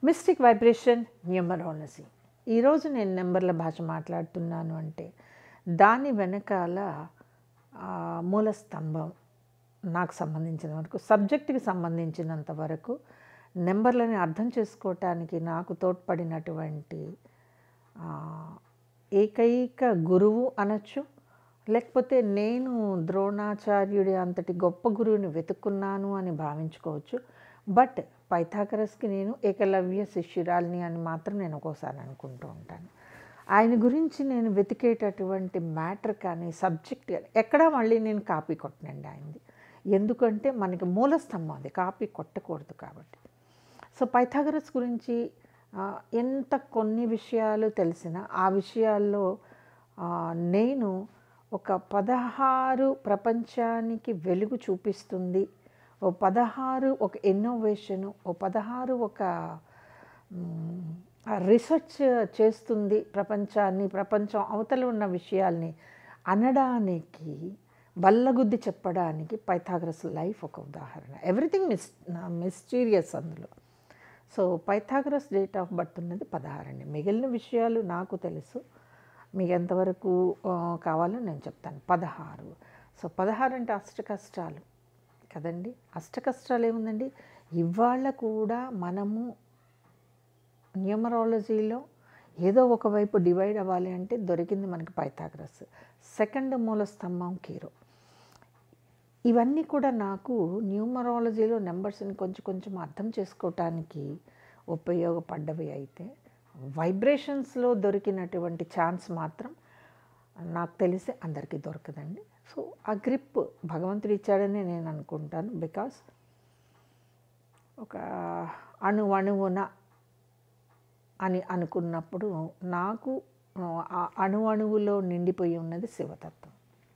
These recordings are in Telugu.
మిస్టిక్ వైబ్రేషన్ న్యూమరాలజీ ఈరోజు నేను నెంబర్ల భాష మాట్లాడుతున్నాను అంటే దాని వెనకాల ఆ, మూల స్తంభం నాకు సంబంధించిన వరకు సబ్జెక్టుకి సంబంధించినంత వరకు నెంబర్లని అర్థం చేసుకోవటానికి నాకు తోడ్పడినటువంటి ఆ, ఏకైక గురువు అనొచ్చు లేకపోతే నేను ద్రోణాచార్యుడి అంతటి గొప్ప గురువుని వెతుక్కున్నాను అని భావించుకోవచ్చు బట్ పైథాగరస్కి నేను ఏకలవ్య శిష్యురాలిని అని మాత్రం నేను ఒక్కోసారి అనుకుంటూ ఉంటాను ఆయన గురించి నేను వెతికేటటువంటి మ్యాటర్ కానీ సబ్జెక్ట్ కానీ ఎక్కడా మళ్ళీ నేను కాపీ కొట్టనండి ఆయనది ఎందుకంటే మనకి మూల స్తంభం అది కాపీ కొట్టకూడదు కాబట్టి సో పైథాగరస్ గురించి ఆ, ఎంత కొన్ని విషయాలు తెలిసినా ఆ విషయాల్లో ఆ, నేను ఒక పదహారు ప్రపంచానికి వెలుగు చూపిస్తుంది ఓ పదహారు ఒక ఇన్నోవేషను ఓ పదహారు ఒక మ్, ఆ రీసెర్చ్ చేస్తుంది ప్రపంచాన్ని ప్రపంచం అవతల ఉన్న విషయాల్ని అనడానికి బల్లగుద్ది చెప్పడానికి పైథాగరస్ లైఫ్ ఒక ఉదాహరణ ఎవ్రీథింగ్ మిస్ మిస్టీరియస్ అందులో so Pythagoras date of birth ఉన్నది పదహారు అండి మిగిలిన విషయాలు నాకు తెలుసు మీకు ఎంతవరకు ఆ, కావాలో నేను చెప్తాను పదహారు సో పదహారు అంటే అష్ట కష్టాలు కదండి అష్ట కష్టాలు ఏముందండి ఇవాళ కూడా మనము న్యూమరాలజీలో ఏదో ఒకవైపు డివైడ్ అవ్వాలి అంటే దొరికింది మనకి పైథాగరస్ సెకండ్ మూల స్తంభం కీరో ఇవన్నీ కూడా నాకు న్యూమరాలజీలో నెంబర్స్ని కొంచెం కొంచెం అర్థం చేసుకోవటానికి ఉపయోగపడ్డవి అయితే వైబ్రేషన్స్లో దొరికినటువంటి ఛాన్స్ మాత్రం నాకు తెలిసి అందరికీ దొరకదండి సో ఆ గ్రిప్ భగవంతుడు ఇచ్చాడని నేను అనుకుంటాను బికాస్ ఒక అణు అణువున అని అనుకున్నప్పుడు నాకు ఆ అణు అణువులో నిండిపోయి ఉన్నది శివతత్వం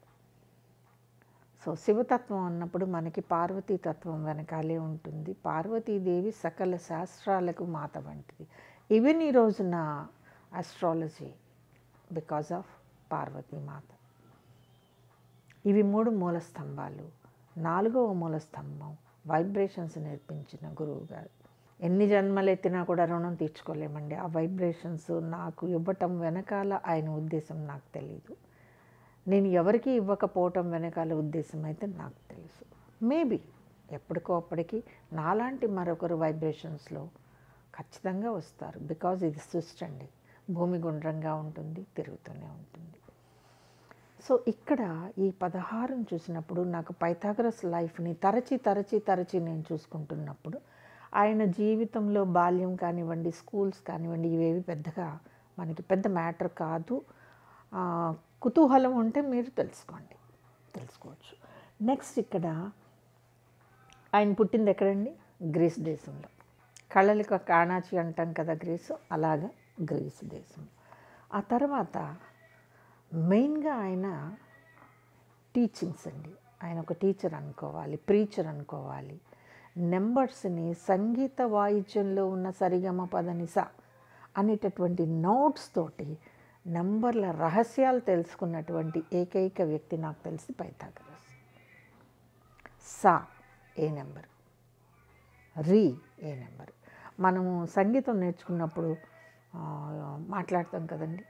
సో శివతత్వం అన్నప్పుడు మనకి పార్వతీ తత్వం వెనకాలే ఉంటుంది పార్వతీదేవి సకల శాస్త్రాలకు మాత వంటిది ఈవెన్ ఈ రోజున ఆస్ట్రాలజీ బికాజ్ ఆఫ్ పార్వతీ మాత ఇవి మూడు మూల స్తంభాలు నాలుగవ మూల స్తంభం వైబ్రేషన్స్ నేర్పించిన గురువు గారు ఎన్ని జన్మలు ఎత్తినా కూడా రుణం తీర్చుకోలేమండి ఆ వైబ్రేషన్స్ నాకు ఇవ్వటం వెనకాల ఆయన ఉద్దేశం నాకు తెలియదు నేను ఎవరికి ఇవ్వకపోవటం వెనకాల ఉద్దేశం అయితే నాకు తెలుసు మేబీ ఎప్పటికో అప్పటికి నాలాంటి మరొకరు వైబ్రేషన్స్లో ఖచ్చితంగా వస్తారు బికాజ్ ఇది సృష్టి అండి భూమి గుండ్రంగా ఉంటుంది తిరుగుతూనే ఉంటుంది సో ఇక్కడ ఈ పదహారును చూసినప్పుడు నాకు పైథాగరస్ లైఫ్ని తరచి తరచి తరచి నేను చూసుకుంటున్నప్పుడు ఆయన జీవితంలో బాల్యం కానివ్వండి స్కూల్స్ కానివ్వండి ఇవేవి పెద్దగా మనకి పెద్ద మ్యాటర్ కాదు ఆ, కుతూహలం ఉంటే మీరు తెలుసుకోండి తెలుసుకోవచ్చు నెక్స్ట్ ఇక్కడ ఆయన పుట్టింది ఎక్కడండి గ్రీస్ దేశంలో కళలకు కాణాచి అంటాం కదా గ్రీసు అలాగా గ్రీస్ దేశం ఆ తర్వాత మెయిన్గా ఆయన టీచింగ్స్ అండి ఆయన ఒక టీచర్ అనుకోవాలి ప్రీచర్ అనుకోవాలి నెంబర్స్ని సంగీత వాయిద్యంలో ఉన్న సరిగమ పదనిస అనేటటువంటి నోట్స్ తోటి నెంబర్ల రహస్యాలు తెలుసుకున్నటువంటి ఏకైక వ్యక్తి నాకు తెలిసి పైథాగరస్ సా ఏ నెంబర్ రీ ఏ నెంబర్ మనము సంగీతం నేర్చుకున్నప్పుడు ఆ, మాట్లాడతాం కదండి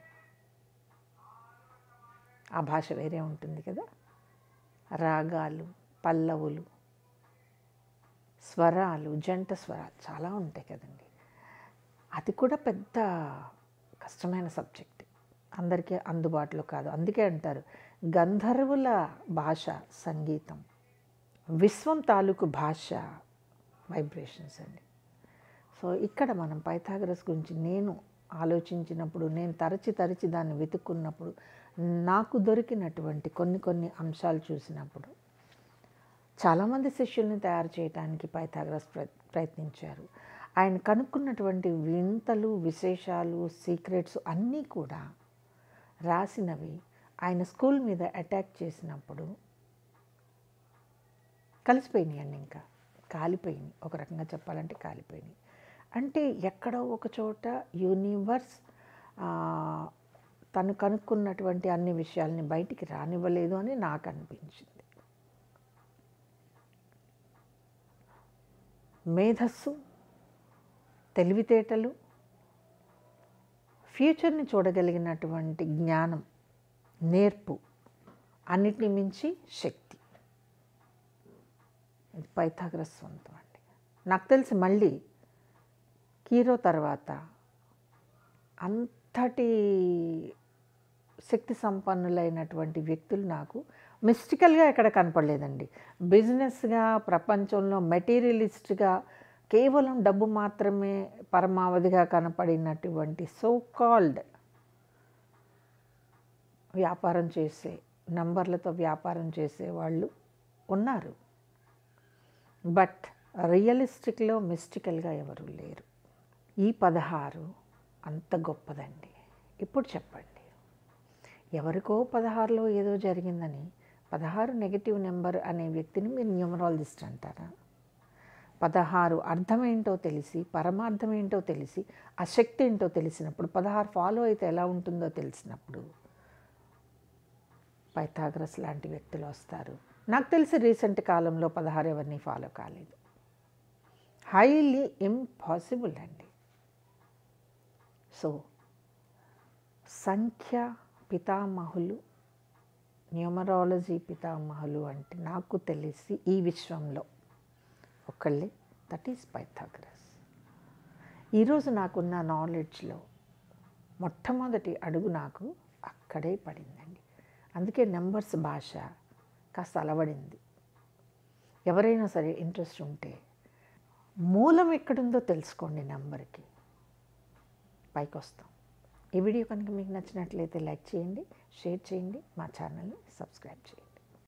ఆ భాష వేరే ఉంటుంది కదా రాగాలు పల్లవులు స్వరాలు జంట స్వరాలు చాలా ఉంటాయి కదండి అది కూడా పెద్ద కష్టమైన సబ్జెక్ట్ అందరికీ అందుబాటులో కాదు అందుకే అంటారు గంధర్వుల భాష సంగీతం విశ్వం తాలూకు భాష వైబ్రేషన్స్ అండి సో ఇక్కడ మనం పైథాగరస్ గురించి నేను ఆలోచించినప్పుడు నేను తరచి తరచి దాన్ని వెతుక్కున్నప్పుడు నాకు దొరికినటువంటి కొన్ని కొన్ని అంశాలు చూసినప్పుడు చాలామంది శిష్యుల్ని తయారు చేయడానికి పైథాగరస్ ప్ర ప్రయత్నించారు ఆయన కనుక్కున్నటువంటి వింతలు విశేషాలు సీక్రెట్స్ అన్నీ కూడా రాసినవి ఆయన స్కూల్ మీద అటాక్ చేసినప్పుడు కలిసిపోయినాయి అండి ఇంకా కాలిపోయినాయి ఒక రకంగా చెప్పాలంటే కాలిపోయినాయి అంటే ఎక్కడో ఒక చోట యూనివర్స్ ఆ, తను కనుక్కున్నటువంటి అన్ని విషయాల్ని బయటికి రానివ్వలేదు అని నాకు అనిపించింది మేధస్సు తెలివితేటలు ఫ్యూచర్ని చూడగలిగినటువంటి జ్ఞానం నేర్పు అన్నిటిని మించి శక్తి ఇది పైథాగ్రస్ సొంతం అండి నాకు తెలిసి మళ్ళీ కీరో తర్వాత అంతటి శక్తి సంపన్నులైనటువంటి వ్యక్తులు నాకు మిస్టికల్గా ఎక్కడ కనపడలేదండి బిజినెస్గా ప్రపంచంలో మెటీరియలిస్ట్గా కేవలం డబ్బు మాత్రమే పరమావధిగా కనపడినటువంటి సో కాల్డ్ వ్యాపారం చేసే నంబర్లతో వ్యాపారం చేసే వాళ్ళు ఉన్నారు బట్ రియలిస్టిక్లో మిస్టికల్గా ఎవరు లేరు ఈ పదహారు అంత గొప్పదండి ఇప్పుడు చెప్పండి ఎవరికో పదహారులో ఏదో జరిగిందని పదహారు నెగిటివ్ నెంబర్ అనే వ్యక్తిని మీరు న్యూమరాలజిస్ట్ అంటారా పదహారు అర్థం ఏంటో తెలిసి పరమార్థం ఏంటో తెలిసి ఆ శక్తి ఏంటో తెలిసినప్పుడు పదహారు ఫాలో అయితే ఎలా ఉంటుందో తెలిసినప్పుడు పైథాగ్రస్ లాంటి వ్యక్తులు వస్తారు నాకు తెలిసి రీసెంట్ కాలంలో పదహారు ఎవరిని ఫాలో కాలేదు హైలీ ఇంపాసిబుల్ అండి సో సంఖ్య పితామహులు న్యూమరాలజీ పితామహులు అంటే నాకు తెలిసి ఈ విశ్వంలో ఒకళ్ళే దట్ ఈస్ పైథాగ్రస్ ఈరోజు నాకున్న నాలెడ్జ్లో మొట్టమొదటి అడుగు నాకు అక్కడే పడిందండి అందుకే నెంబర్స్ భాష కాస్త అలవడింది ఎవరైనా సరే ఇంట్రెస్ట్ ఉంటే మూలం ఎక్కడుందో తెలుసుకోండి నెంబర్కి పైకి వస్తాం ఈ వీడియో కనుక మీకు నచ్చినట్లయితే లైక్ చేయండి షేర్ చేయండి మా ఛానల్ని సబ్స్క్రైబ్ చేయండి